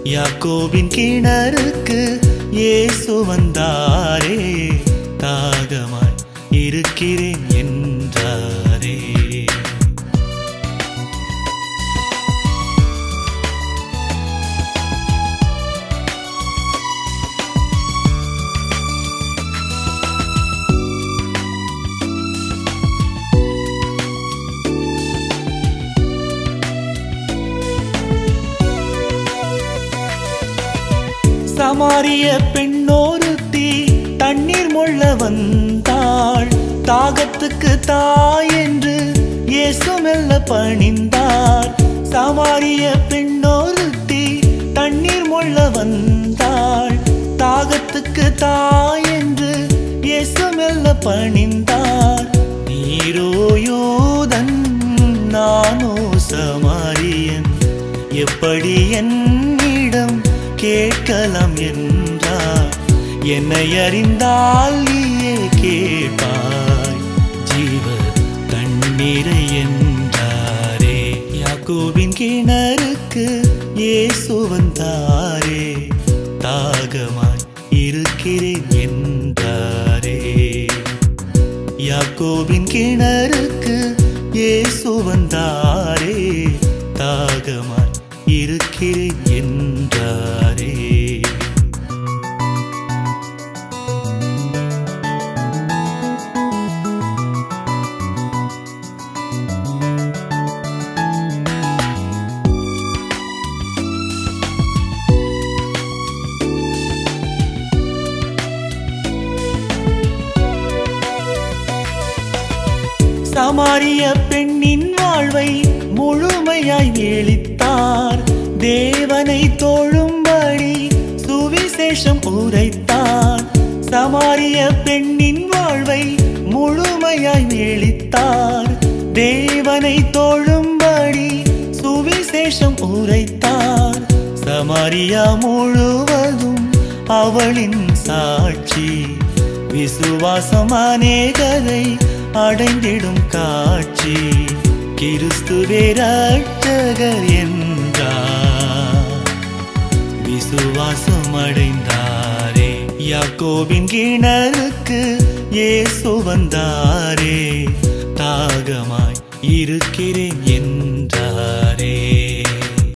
யாக்கோபின் கிணறுக்கு இயேசு வந்தாரே தாகமாய் இருக்கிறேன் என்றாரே சமாரிய பெண்ணோருத்தி தண்ணீர் மொள்ள வந்தாள் தாகத்துக்கு தாய் என்று இயேசு மெல்ல பணிந்தார் சமாரிய பெண்ணோருத்தி தண்ணீர் மொள்ள வந்தாள் தாகத்துக்கு தாய் என்று இயேசு மெல்ல பணிந்தார் நீரோ யூதன் நானோ சமாரியன் எப்படி என்னிடம் கேட்கலாம் என்றார் என்னை அறிந்தால் நீயே கேட்பாய் ஜீவ தண்ணீரை என்றாரே யாக்கோபின் கிணறுக்கு இயேசு வந்தாரே தாகமாய் இருக்கிறேன் என்றாரே யாக்கோபின் கிணறுக்கு இயேசு வந்தாரே தாகமாய் இருக்கிறேன் என்றாரே சமாரிய பெண்ணின் வாழ்வை முழுமையாய் வீழித்தார் தேவனை தோழும்படி சுவிசேஷம் உரைத்தார் சமாரிய பெண்ணின் வாழ்வை முழுமையாய் வீழித்தார் தேவனை தோழும்படி சுவிசேஷம் உரைத்தார் சமாரியா முழுவதும் அவளின் சாட்சி விசுவாசம் அநேகரை அடைந்திடும் காட்சி கிறிஸ்துவே ரட்சகர் என்றார் விசுவாசம் அடைந்தாரே யாக்கோபின் கிணறுக்கு இயேசு வந்தாரே தாகமாய் இருக்கிறேன்